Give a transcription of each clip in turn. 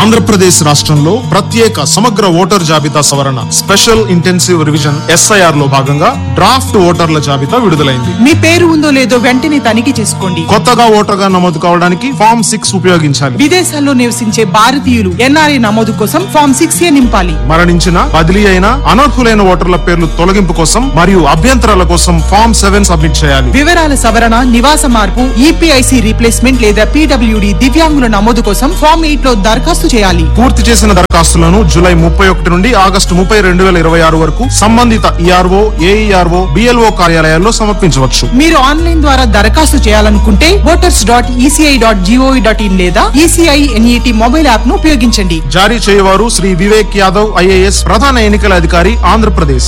ఆంధ్రప్రదేశ్ రాష్ట్రంలో ప్రత్యేక సమగ్ర ఓటర్ జాబితా సవరణ స్పెషల్ ఇంటెన్సివ్ రివిజన్ ఎస్ఐఆర్ లో భాగంగా డ్రాఫ్ట్ ఓటర్ల జాబితా విడుదలైంది మీ పేరు ఉందో లేదో వెంటనే తనిఖీ చేసుకోండి కొత్తగా ఓటర్గా నమోదు కావడానికి ఫామ్ సిక్స్ ఉపయోగించాలి విదేశాల్లో నివసించే భారతీయులు ఎన్ఆర్ఐ నమోదు కోసం ఫామ్ సిక్స్ ఏ నింపాలి మరణించిన బదిలీ అయిన అనర్హులైన ఓటర్ల పేర్లు తొలగింపు కోసం మరియు అభ్యంతరాల కోసం ఫామ్ సెవెన్ సబ్మిట్ చేయాలి వివరాల సవరణ నివాస మార్పు ఈపీఐసి రీప్లేస్మెంట్ లేదా పీడబ్ల్యూడి దివ్యాంగుల నమోదు కోసం ఫామ్ ఎయిట్ లో దరఖాస్తు చేయాలి పూర్తి చేసిన దరఖాస్తులను జూలై ముప్పై ఒకటి నుండి ఆగస్టు ముప్పై రెండు వేల ఇరవై ఆరు వరకు సంబంధిత ఈఆర్ఓ ఏఈఆర్ఓ బిఎల్ఓ కార్యాలయాల్లో సమర్పించవచ్చు మీరు ఆన్లైన్ ద్వారా దరఖాస్తు చేయాలనుకుంటే voters dot ECI dot GOV dot in లేదా ఈసీఐ ఎన్ఈటి మొబైల్ యాప్ ను ఉపయోగించండి జారీ చేయవారు శ్రీ వివేక్ యాదవ్ ఐఏఎస్ ప్రధాన ఎన్నికల అధికారి ఆంధ్రప్రదేశ్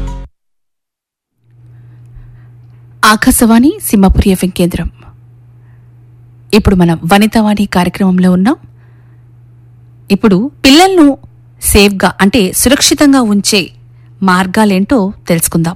ఆకాశవాణి సింహపురి ఎఫ్ఎం కేంద్రం ఇప్పుడు మనం వనితవాణి కార్యక్రమంలో ఉన్నాం ఇప్పుడు పిల్లలను సేఫ్గా అంటే సురక్షితంగా ఉంచే మార్గాలేంటో తెలుసుకుందాం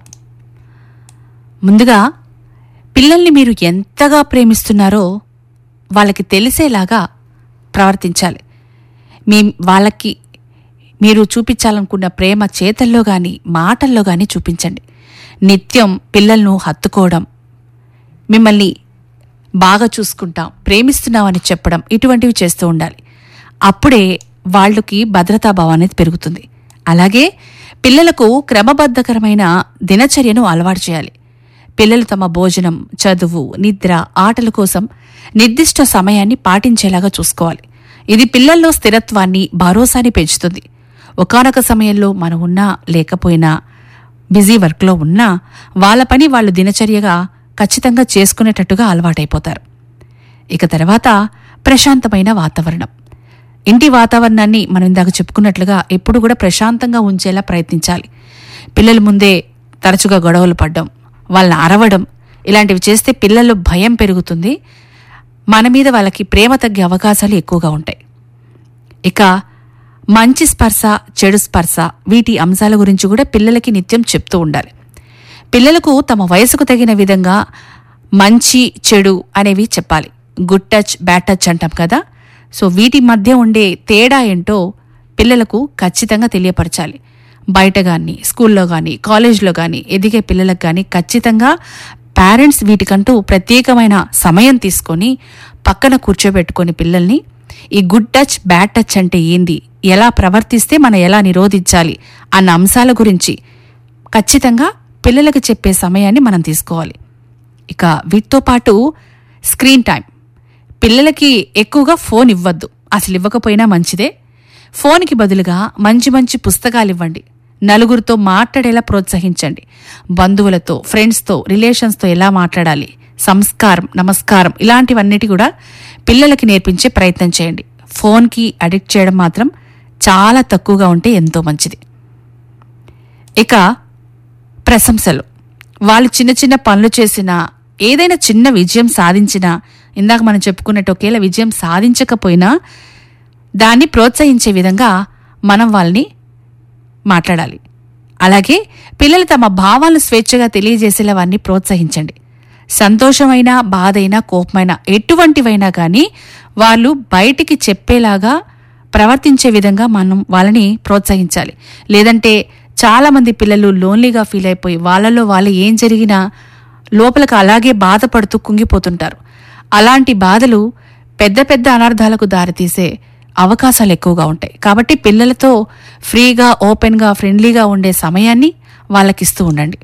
ముందుగా పిల్లల్ని మీరు ఎంతగా ప్రేమిస్తున్నారో వాళ్ళకి తెలిసేలాగా ప్రవర్తించాలి మీ వాళ్ళకి మీరు చూపించాలనుకున్న ప్రేమ చేతల్లో గాని మాటల్లో గాని చూపించండి నిత్యం పిల్లలను హత్తుకోవడం మిమ్మల్ని బాగా చూసుకుంటాం ప్రేమిస్తున్నామని చెప్పడం ఇటువంటివి చేస్తూ ఉండాలి అప్పుడే వాళ్ళకి భద్రతాభావం అనేది పెరుగుతుంది అలాగే పిల్లలకు క్రమబద్ధకరమైన దినచర్యను అలవాటు చేయాలి పిల్లలు తమ భోజనం చదువు నిద్ర ఆటల కోసం నిర్దిష్ట సమయాన్ని పాటించేలాగా చూసుకోవాలి ఇది పిల్లల్లో స్థిరత్వాన్ని భరోసాని పెంచుతుంది ఒకానొక సమయంలో మనం ఉన్నా లేకపోయినా బిజీ వర్క్లో ఉన్నా వాళ్ళ పని వాళ్ళు దినచర్యగా ఖచ్చితంగా చేసుకునేటట్టుగా అలవాటైపోతారు ఇక తర్వాత ప్రశాంతమైన వాతావరణం ఇంటి వాతావరణాన్ని మనం ఇందాక చెప్పుకున్నట్లుగా ఎప్పుడు కూడా ప్రశాంతంగా ఉంచేలా ప్రయత్నించాలి పిల్లల ముందే తరచుగా గొడవలు పడడం వాళ్ళని అరవడం ఇలాంటివి చేస్తే పిల్లల్లో భయం పెరుగుతుంది మన మీద వాళ్ళకి ప్రేమ తగ్గే అవకాశాలు ఎక్కువగా ఉంటాయి ఇక మంచి స్పర్శ చెడు స్పర్శ వీటి అంశాల గురించి కూడా పిల్లలకి నిత్యం చెప్తూ ఉండాలి పిల్లలకు తమ వయసుకు తగిన విధంగా మంచి చెడు అనేవి చెప్పాలి గుడ్ టచ్ బ్యాడ్ టచ్ అంటాం కదా సో వీటి మధ్య ఉండే తేడా ఏంటో పిల్లలకు ఖచ్చితంగా తెలియపరచాలి బయట కానీ స్కూల్లో కానీ కాలేజ్లో కానీ ఎదిగే పిల్లలకు కానీ ఖచ్చితంగా పేరెంట్స్ వీటికంటూ ప్రత్యేకమైన సమయం తీసుకొని పక్కన కూర్చోబెట్టుకొని పిల్లల్ని ఈ గుడ్ టచ్ బ్యాడ్ టచ్ అంటే ఏంది ఎలా ప్రవర్తిస్తే మనం ఎలా నిరోధించాలి అన్న అంశాల గురించి ఖచ్చితంగా పిల్లలకు చెప్పే సమయాన్ని మనం తీసుకోవాలి ఇక వీటితో పాటు స్క్రీన్ టైం పిల్లలకి ఎక్కువగా ఫోన్ ఇవ్వద్దు అసలు ఇవ్వకపోయినా మంచిదే ఫోన్కి బదులుగా మంచి మంచి పుస్తకాలు ఇవ్వండి నలుగురితో మాట్లాడేలా ప్రోత్సహించండి బంధువులతో ఫ్రెండ్స్తో రిలేషన్స్తో ఎలా మాట్లాడాలి సంస్కారం నమస్కారం ఇలాంటివన్నిటి కూడా పిల్లలకి నేర్పించే ప్రయత్నం చేయండి ఫోన్కి అడిక్ట్ చేయడం మాత్రం చాలా తక్కువగా ఉంటే ఎంతో మంచిది ఇక ప్రశంసలు వాళ్ళు చిన్న చిన్న పనులు చేసినా ఏదైనా చిన్న విజయం సాధించినా ఇందాక మనం చెప్పుకున్నట్టు ఒకేలా విజయం సాధించకపోయినా దాన్ని ప్రోత్సహించే విధంగా మనం వాళ్ళని మాట్లాడాలి అలాగే పిల్లలు తమ భావాలను స్వేచ్ఛగా తెలియజేసేలా వారిని ప్రోత్సహించండి సంతోషమైనా బాధైనా కోపమైనా ఎటువంటివైనా కానీ వాళ్ళు బయటికి చెప్పేలాగా ప్రవర్తించే విధంగా మనం వాళ్ళని ప్రోత్సహించాలి లేదంటే చాలా మంది పిల్లలు లోన్లీగా ఫీల్ అయిపోయి వాళ్ళలో వాళ్ళు ఏం జరిగినా లోపలకు అలాగే బాధపడుతూ కుంగిపోతుంటారు అలాంటి బాధలు పెద్ద పెద్ద అనర్థాలకు దారితీసే అవకాశాలు ఎక్కువగా ఉంటాయి కాబట్టి పిల్లలతో ఫ్రీగా ఓపెన్గా ఫ్రెండ్లీగా ఉండే సమయాన్ని వాళ్ళకిస్తూ ఉండండి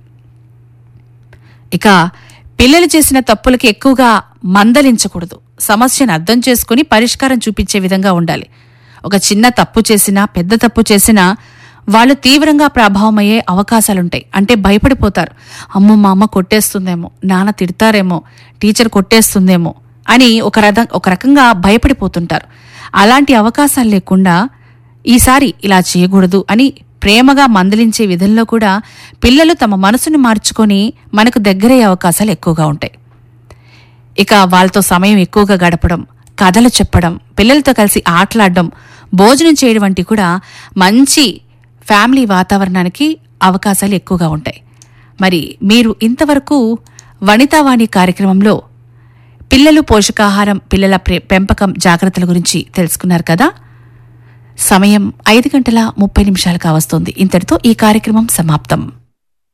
ఇక పిల్లలు చేసిన తప్పులకి ఎక్కువగా మందలించకూడదు సమస్యను అర్థం చేసుకుని పరిష్కారం చూపించే విధంగా ఉండాలి ఒక చిన్న తప్పు చేసినా పెద్ద తప్పు చేసినా వాళ్ళు తీవ్రంగా ప్రభావం అయ్యే అవకాశాలుంటాయి అంటే భయపడిపోతారు అమ్మో మా అమ్మ కొట్టేస్తుందేమో నాన్న తిడతారేమో టీచర్ కొట్టేస్తుందేమో అని ఒక రకం ఒక రకంగా భయపడిపోతుంటారు అలాంటి అవకాశాలు లేకుండా ఈసారి ఇలా చేయకూడదు అని ప్రేమగా మందలించే విధంలో కూడా పిల్లలు తమ మనసును మార్చుకొని మనకు దగ్గరయ్యే అవకాశాలు ఎక్కువగా ఉంటాయి ఇక వాళ్ళతో సమయం ఎక్కువగా గడపడం కథలు చెప్పడం పిల్లలతో కలిసి ఆటలాడడం భోజనం చేయడం వంటి కూడా మంచి ఫ్యామిలీ వాతావరణానికి అవకాశాలు ఎక్కువగా ఉంటాయి మరి మీరు ఇంతవరకు వనితావాణి కార్యక్రమంలో పిల్లలు పోషకాహారం పిల్లల ప్రే- పెంపకం జాగ్రత్తల గురించి తెలుసుకున్నారు కదా సమయం ఐదు గంటల ముప్పై నిమిషాలు కావస్తోంది ఇంతటితో ఈ కార్యక్రమం సమాప్తం